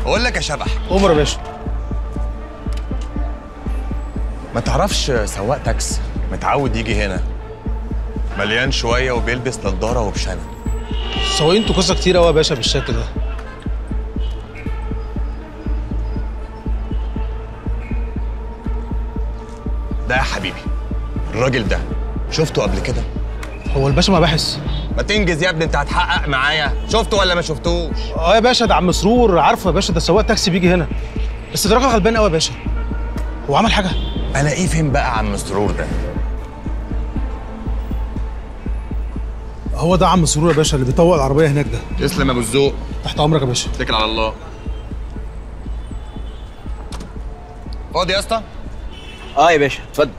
بقول لك يا شبح عمر يا باشا ما تعرفش سواق تاكس متعود يجي هنا مليان شويه وبيلبس نضاره وبشنب سواقين انتوا قصه كتير قوي يا باشا بالشكل ده ده يا حبيبي الراجل ده شفته قبل كده هو الباشا مباحث ما تنجز يا ابني انت هتحقق معايا شفته ولا ما شفتوش اه يا باشا ده عم مسرور عارفه يا باشا ده سواق تاكسي بيجي هنا بس ده راجل غلبان قوي يا باشا هو عمل حاجه الاقيه فين بقى عم مسرور ده هو ده عم مسرور يا باشا اللي بيطوق العربيه هناك ده تسلم يا ابو الذوق تحت امرك يا باشا اتكل على الله فاضي يا اسطى اه يا باشا اتفضل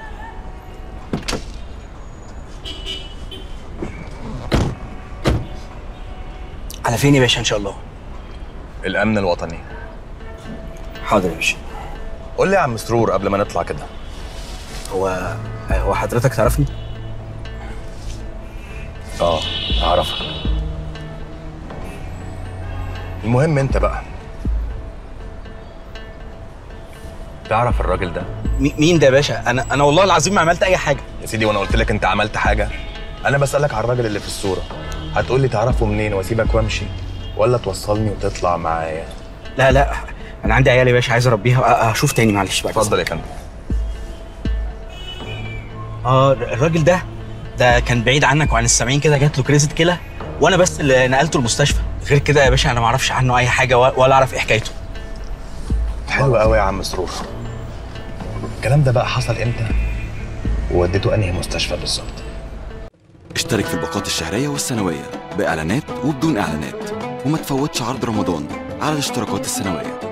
على فين يا باشا ان شاء الله الامن الوطني حاضر يا باشا قول لي يا عم مسرور قبل ما نطلع كده هو هو حضرتك تعرفني اه اعرفك المهم انت بقى تعرف الراجل ده مي- مين ده يا باشا انا انا والله العظيم ما عملت اي حاجه يا سيدي وانا قلت لك انت عملت حاجه انا بسالك على الراجل اللي في الصوره هتقول لي تعرفه منين واسيبك وامشي ولا توصلني وتطلع معايا لا لا انا عندي عيال يا باشا عايز اربيها أ- هشوف تاني معلش بقى اتفضل يا فندم اه الراجل ده ده كان بعيد عنك وعن السامعين كده جات له كريزه كلى وانا بس اللي نقلته المستشفى غير كده يا باشا انا ما اعرفش عنه اي حاجه و- ولا اعرف ايه حكايته حلو قوي يا عم سرور الكلام ده بقى حصل امتى ووديته انهي مستشفى بالظبط اشترك في الباقات الشهرية والسنوية بإعلانات وبدون إعلانات وما تفوتش عرض رمضان على الاشتراكات السنوية